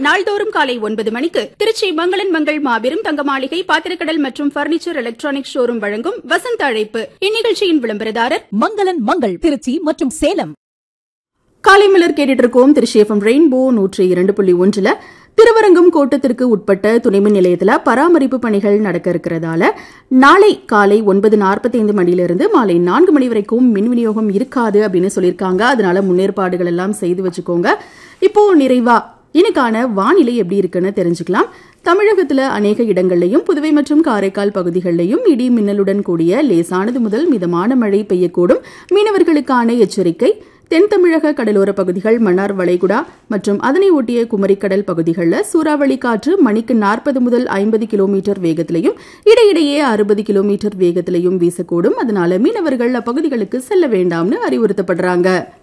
நாள்தோறும் காலை ஒன்பது மணிக்கு திருச்சி மங்களன் மங்கள் மாபெரும் தங்க மாளிகை பாத்திரக்கடல் மற்றும் பர்னிச்சர் எலக்ட்ரானிக் ஷோரூம் வழங்கும் வசந்த அழைப்பு இந்நிகழ்ச்சியின் விளம்பரதாரர் மங்களன் மங்கள் திருச்சி மற்றும் சேலம் காலை மலர் கேட்டுட்டு இருக்கோம் திருச்சி எஃப்எம் ரெயின்போ நூற்றி இரண்டு புள்ளி ஒன்றுல திருவரங்கம் கோட்டத்திற்கு உட்பட்ட துணைமின் நிலையத்தில் பராமரிப்பு பணிகள் நடக்க இருக்கிறதால நாளை காலை ஒன்பது நாற்பத்தைந்து மணியிலிருந்து மாலை நான்கு மணி வரைக்கும் மின் விநியோகம் இருக்காது அப்படின்னு சொல்லியிருக்காங்க அதனால முன்னேற்பாடுகள் எல்லாம் செய்து வச்சுக்கோங்க இப்போ நிறைவா இன்னைக்கான வானிலை எப்படி இருக்குன்னு தெரிஞ்சுக்கலாம் தமிழகத்துல அநேக இடங்கள்லையும் புதுவை மற்றும் காரைக்கால் பகுதிகளிலையும் இடி மின்னலுடன் கூடிய லேசானது முதல் மிதமான மழை பெய்யக்கூடும் மீனவர்களுக்கான எச்சரிக்கை தென் தமிழக கடலோர பகுதிகள் மன்னார் வளைகுடா மற்றும் அதனை ஒட்டிய குமரிக்கடல் பகுதிகளில் சூறாவளி காற்று மணிக்கு நாற்பது முதல் ஐம்பது கிலோமீட்டர் வேகத்திலையும் இடையிடையே அறுபது கிலோமீட்டர் வேகத்திலையும் வீசக்கூடும் அதனால மீனவர்கள் அப்பகுதிகளுக்கு செல்ல வேண்டாம்னு அறிவுறுத்தப்படுறாங்க